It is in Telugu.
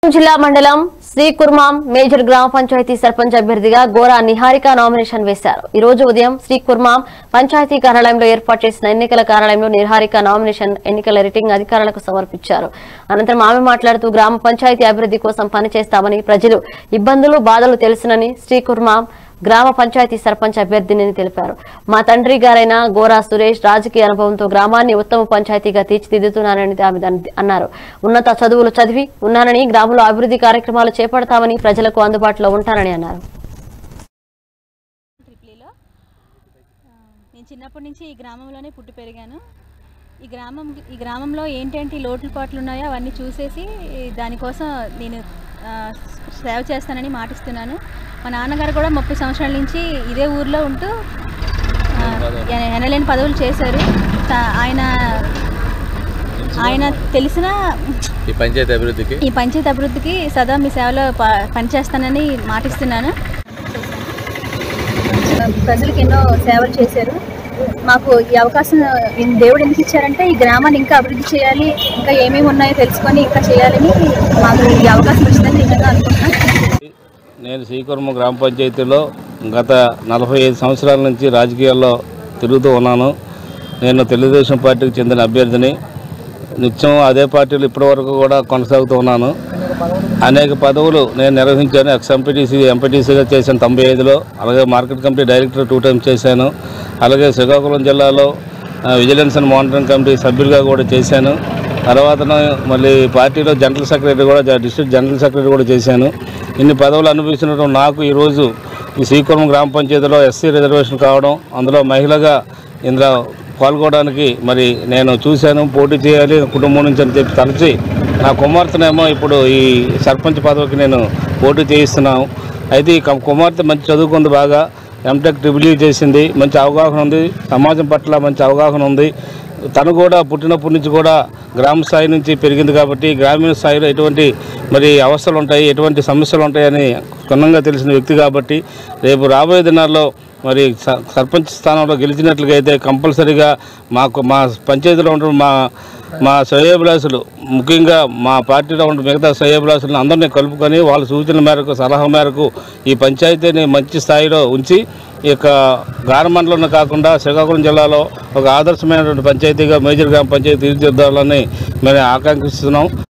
జిల్లా మండలం శ్రీకుర్మాం మేజర్ గ్రామ పంచాయతీ సర్పంచ్ అభ్యర్థిగా గోరా నిహారిక నామినేషన్ వేశారు ఈ రోజు ఉదయం శ్రీకుర్మాం పంచాయతీ కార్యాలయంలో ఏర్పాటు చేసిన ఎన్నికల కార్యాలయంలో నిహారిక నామినేషన్ ఎన్నికల రిటర్నింగ్ అధికారులకు సమర్పించారు అనంతరం ఆమె మాట్లాడుతూ గ్రామ పంచాయతీ అభివృద్ధి కోసం పనిచేస్తామని ప్రజలు ఇబ్బందులు బాధలు తెలుసునని శ్రీకుర్మాం గ్రామ పంచాయతీ సర్పంచ్ అభ్యర్థిని తెలిపారు మా తండ్రి గారైన గోరా సురేష్ రాజకీయ అనుభవంతో గ్రామాన్ని ఉత్తమ పంచాయతీగా తీర్చిదిద్దుతున్నానని ఆమె అన్- అన్నారు ఉన్నత చదువులు చదివి ఉన్నానని గ్రామంలో అభివృద్ధి కార్యక్రమాలు చేపడతామని ప్రజలకు అందుబాటులో ఉంటానని అన్నారు ట్రిప్లీలో ఆ, నేను చిన్నప్పటి నుంచి ఈ గ్రామంలోనే పుట్టి పెరిగాను ఈ గ్రామం ఈ గ్రామంలో ఏంటంటే లోట్లు పాట్లు ఉన్నాయో అవన్నీ చూసేసి దానికోసం నేను ఆ, సేవ చేస్తానని మాటిస్తున్నాను మా నాన్నగారు కూడా ముప్పై సంవత్సరాల నుంచి ఇదే ఊర్లో ఉంటూ ఆ, ఎన- ఎనలేని పదవులు చేశారు తా- ఆయన ఆయన తెలిసిన ఈ పంచాయతీ అభివృద్ధికి ఈ పంచాయతీ అభివృద్ధికి సదా మీ సేవలో ప- పనిచేస్తానని మాటిస్తున్నాను ప్రజలకు ఎన్నో సేవలు చేశారు మాకు ఈ అవకాశం ఇన్- దేవుడు ఎందుకు ఇచ్చారంటే ఈ గ్రామాన్ని ఇంకా అభివృద్ధి చేయాలి ఇంకా ఏమేమి ఉన్నాయో తెలుసుకొని ఇంకా చేయాలని మాకు ఈ అవకాశం వచ్చిందని నిజంగా అనుకుంటున్నాను నేను శ్రీకుర్మ గ్రామ పంచాయతీలో గత నలభై ఐదు సంవత్సరాల నుంచి రాజకీయాల్లో తిరుగుతూ ఉన్నాను నేను తెలుగుదేశం పార్టీకి చెందిన అభ్యర్థిని నిత్యం అదే పార్టీలో ఇప్పటివరకు కూడా కొనసాగుతూ ఉన్నాను అనేక పదవులు నేను నిర్వహించాను ఎక్స్ ఎంపీటీసీ ఎంపీటీసీగా చేశాను తొంభై ఐదులో అలాగే market committee director two times చేశాను అలాగే శ్రీకాకుళం జిల్లాలో ఆ, విజిలెన్స్ అండ్ మానిటరింగ్ కమిటీ సభ్యులుగా కూడా చేశాను తర్వాత మళ్ళీ పార్టీలో జనరల్ సెక్రటరీ కూడా జ- డిస్ట్రిక్ట్ జనరల్ సెక్రటరీ కూడా చేశాను ఇన్ని పదవులు అనుభవిస్తున్నట్టు నాకు ఈరోజు ఈ శ్రీకుళం గ్రామ పంచాయతీలో ఎస్సీ రిజర్వేషన్ కావడం అందులో మహిళగా ఇందులో పాల్గొనడానికి మరి నేను చూశాను పోటీ చేయాలి కుటుంబం నుంచి అని చెప్పి తలచి నా కుమార్తెనేమో ఇప్పుడు ఈ సర్పంచ్ పదవికి నేను పోటీ చేయిస్తున్నాను అయితే ఈ క- కుమార్తె మంచి చదువుకుంది బాగా ఎంటెక్ ట్రిబుల్ చేసింది మంచి అవగాహన ఉంది సమాజం పట్ల మంచి అవగాహన ఉంది తను కూడా పుట్టినప్పటి నుంచి కూడా గ్రామ స్థాయి నుంచి పెరిగింది కాబట్టి గ్రామీణ స్థాయిలో ఎటువంటి మరి అవస్థలు ఉంటాయి ఎటువంటి సమస్యలు ఉంటాయని క్షుణ్ణంగా తెలిసిన వ్యక్తి కాబట్టి రేపు రాబోయే దినాల్లో మరి స- సర్పంచ్ స్థానంలో గెలిచినట్లుగా అయితే కంపల్సరీగా మాకు మా పంచాయతీలో ఉంటున్న మా మా శ్రేయోభిలాసులు ముఖ్యంగా మా పార్టీలో ఉన్న మిగతా శ్రేయోభిలాసులను అందరినీ కలుపుకొని వాళ్ళ సూచనల మేరకు సలహా మేరకు ఈ పంచాయతీని మంచి స్థాయిలో ఉంచి ఈ యొక్క గారమండలంలో కాకుండా శ్రీకాకుళం జిల్లాలో ఒక ఆదర్శమైనటువంటి పంచాయతీగా మేజర్ గ్రామ పంచాయతీ తీర్చిదిద్దాలని మేము ఆకాంక్షిస్తున్నాం